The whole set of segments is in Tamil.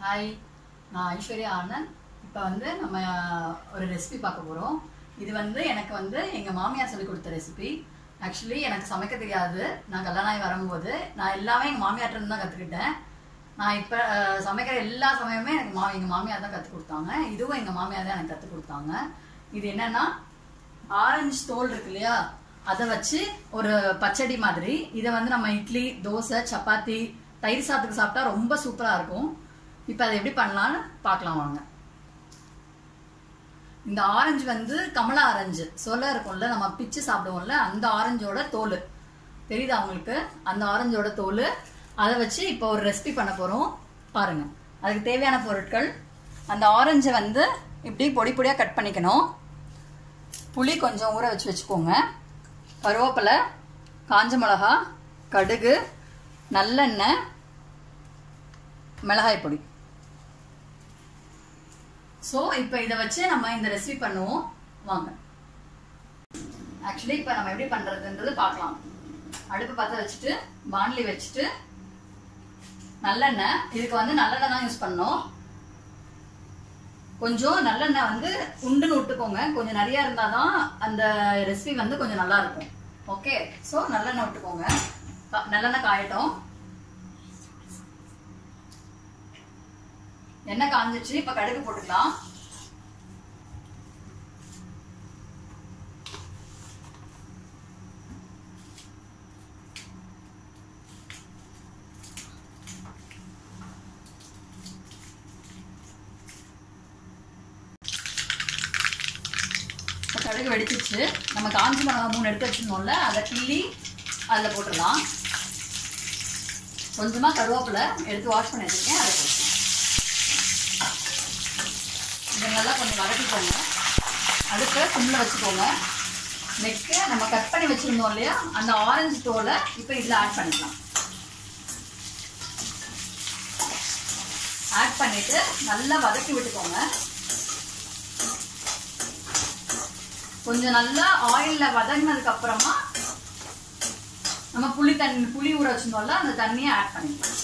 ஹாய் நான் ஐஸ்வர்யா ஆனந்த் இப்போ வந்து நம்ம ஒரு ரெசிபி பார்க்க போகிறோம் இது வந்து எனக்கு வந்து எங்கள் மாமியார் சொல்லி கொடுத்த ரெசிபி ஆக்சுவலி எனக்கு சமைக்க தெரியாது நான் கல்யாணம் ஆகி வரும்போது நான் எல்லாமே எங்கள் மாமியார்ட்ட இருந்து தான் கற்றுக்கிட்டேன் நான் இப்போ சமைக்கிற எல்லா சமயமுமே எனக்கு மா எங்கள் மாமியார் தான் கற்றுக் கொடுத்தாங்க இதுவும் எங்கள் மாமியார் தான் எனக்கு கற்றுக் கொடுத்தாங்க இது என்னன்னா ஆரஞ்சு தோல் இருக்கு இல்லையா அதை வச்சு ஒரு பச்சடி மாதிரி இதை வந்து நம்ம இட்லி தோசை சப்பாத்தி தயிர் சாத்துக்கு சாப்பிட்டா ரொம்ப சூப்பராக இருக்கும் இப்போ அதை எப்படி பண்ணலாம்னு பார்க்கலாம் வாங்க இந்த ஆரஞ்சு வந்து கமலா ஆரஞ்சு சொல்ல இருக்கும்ல நம்ம பிச்சு சாப்பிடுவோம்ல அந்த ஆரஞ்சோட தோல் தெரியுதா உங்களுக்கு அந்த ஆரஞ்சோட தோல் அதை வச்சு இப்போ ஒரு ரெசிபி பண்ண போகிறோம் பாருங்க அதுக்கு தேவையான பொருட்கள் அந்த ஆரஞ்சை வந்து இப்படி பொடி பொடியாக கட் பண்ணிக்கணும் புளி கொஞ்சம் ஊற வச்சு வச்சுக்கோங்க கருவேப்பிலை காஞ்ச மிளகா கடுகு நல்லெண்ணெய் மிளகாய் பொடி ஸோ இப்போ இதை வச்சு நம்ம இந்த ரெசிபி பண்ணுவோம் வாங்க ஆக்சுவலி இப்போ நம்ம எப்படி பண்ணுறதுன்றது பார்க்கலாம் அடுப்பு பற்ற வச்சுட்டு வானலி வச்சுட்டு நல்லெண்ணெய் இதுக்கு வந்து நல்லெண்ணெய் தான் யூஸ் பண்ணோம் கொஞ்சம் நல்லெண்ணெய் வந்து உண்டுன்னு விட்டுக்கோங்க கொஞ்சம் நிறைய இருந்தால் தான் அந்த ரெசிபி வந்து கொஞ்சம் நல்லா இருக்கும் ஓகே ஸோ நல்லெண்ணெய் விட்டுக்கோங்க கா- நல்லெண்ணெய் காயட்டும் எண்ணெய் காஞ்சிச்சு இப்போ கடுகு போட்டுக்கலாம் இப்போ கடுகு வெடிச்சிச்சு நம்ம காஞ்சி மிளகா மூணு எடுத்து வச்சிருந்தோம்ல அதை கிள்ளி அதில் போட்டுடலாம் கொஞ்சமாக கருவேப்பிலை எடுத்து வாஷ் பண்ணி வச்சுருக்கேன் அதை போட்டுக்கலாம் இதை நல்லா கொஞ்சம் வதக்கிக்கோங்க அடுப்பை சிம்மில் வச்சுக்கோங்க நெக்ஸ்ட்டு நம்ம கட் பண்ணி வச்சுருந்தோம் இல்லையா அந்த ஆரஞ்சு தோலை இப்போ இதில் ஆட் பண்ணிக்கலாம் ஆட் பண்ணிவிட்டு நல்லா வதக்கி விட்டுக்கோங்க கொஞ்சம் நல்லா ஆயில்ல வதங்கினதுக்கு அப்புறமா நம்ம புளி தண்ணி புளி ஊற வச்சிருந்தோம்ல அந்த தண்ணியை ஆட் பண்ணிக்கலாம்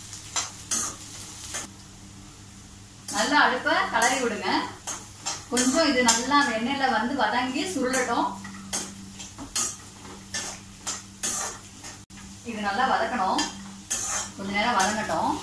நல்லா அடுப்பை கலரி விடுங்க கொஞ்சம் இது நல்லா அந்த எண்ணெயில வந்து வதங்கி சுருளட்டும் இது நல்லா வதக்கணும் கொஞ்ச நேரம் வதங்கட்டும்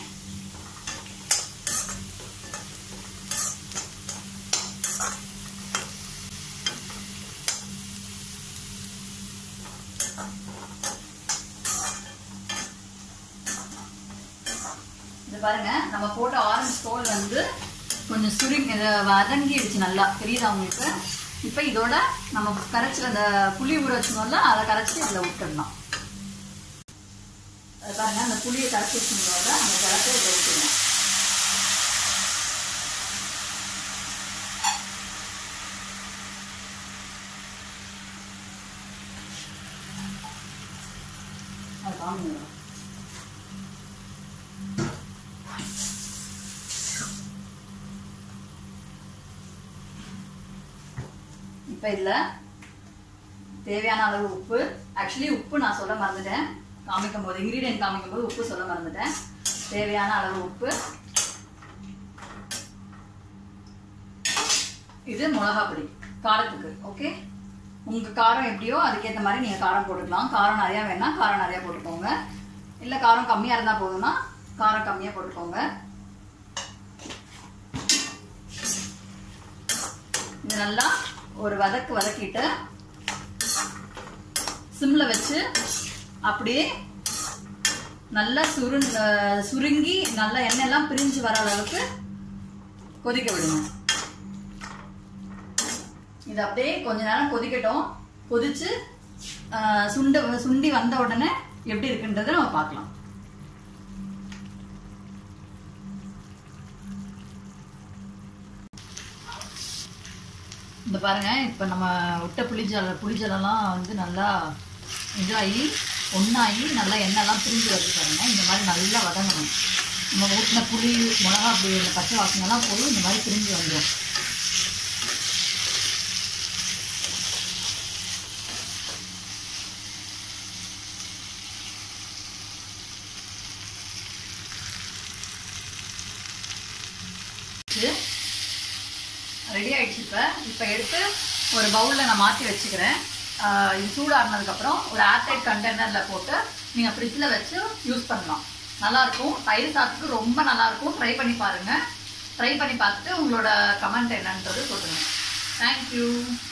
இது பாருங்க நம்ம போட்ட ஆரஞ்சு தோல் வந்து கொஞ்சம் சுருங்கி இதை வதங்கிடுச்சு நல்லா தெரியுதா உங்களுக்கு இப்போ இதோட நம்ம கரைச்சில அந்த புளி ஊற வச்சுனோம்ல அதை கரைச்சி இதில் விட்டுடலாம் அது பாருங்க அந்த புளியை கரைச்சி வச்சுனோம்ல அந்த கரைச்சி இதில் விட்டுடலாம் அது காமிங்க இப்போ இதில் தேவையான அளவு உப்பு ஆக்சுவலி உப்பு நான் சொல்ல மறந்துட்டேன் காமிக்கும் போது இன்க்ரீடியன்ட் காமிக்கும் போது உப்பு சொல்ல மறந்துட்டேன் தேவையான அளவு உப்பு இது மிளகா பொடி காரத்துக்கு ஓகே உங்கள் காரம் எப்படியோ அதுக்கேற்ற மாதிரி நீங்கள் காரம் போட்டுக்கலாம் காரம் நிறையா வேணா காரம் நிறையா போட்டுக்கோங்க இல்லை காரம் கம்மியாக இருந்தால் போதும்னா காரம் கம்மியாக போட்டுக்கோங்க இது நல்லா ஒரு வதக்கு வதக்கிட்டு சிம்ல வச்சு அப்படியே நல்லா சுரு சுருங்கி நல்லா எண்ணெய் எல்லாம் பிரிஞ்சு வர அளவுக்கு கொதிக்க விடுங்க இது அப்படியே கொஞ்ச நேரம் கொதிக்கட்டும் கொதிச்சு ஆஹ், சுண்ட சுண்டி வந்த உடனே எப்படி இருக்குன்றதை நம்ம பார்க்கலாம் இந்த பாருங்க இப்போ நம்ம விட்ட புளிஜல புளிஜலெல்லாம் வந்து நல்லா இதாகி ஒன்றாகி நல்லா எண்ணெய்லாம் பிரிஞ்சு வருது பாருங்க இந்த மாதிரி நல்லா வதங்கணும் நம்ம ஊட்டின புளி மிளகா அப்படி இந்த பச்சை வாசனைலாம் போய் இந்த மாதிரி பிரிஞ்சு வந்துடும் ரெடி ஆயிடுச்சு இப்போ இப்போ எடுத்து ஒரு பவுலில் நான் மாற்றி வச்சுக்கிறேன் ஆஹ் இது சூடாறினதுக்கப்புறம் ஒரு ஏர்டைட் கண்டெய்னரில் போட்டு நீங்கள் ஃப்ரிட்ஜில் வச்சு யூஸ் பண்ணலாம் நல்லாயிருக்கும் தயிர் சாதத்துக்கு ரொம்ப நல்லாயிருக்கும் ட்ரை பண்ணி பாருங்கள் ட்ரை பண்ணி பார்த்துட்டு உங்களோட கமெண்ட் என்னன்றது சொல்லுங்கள் தேங்க்யூ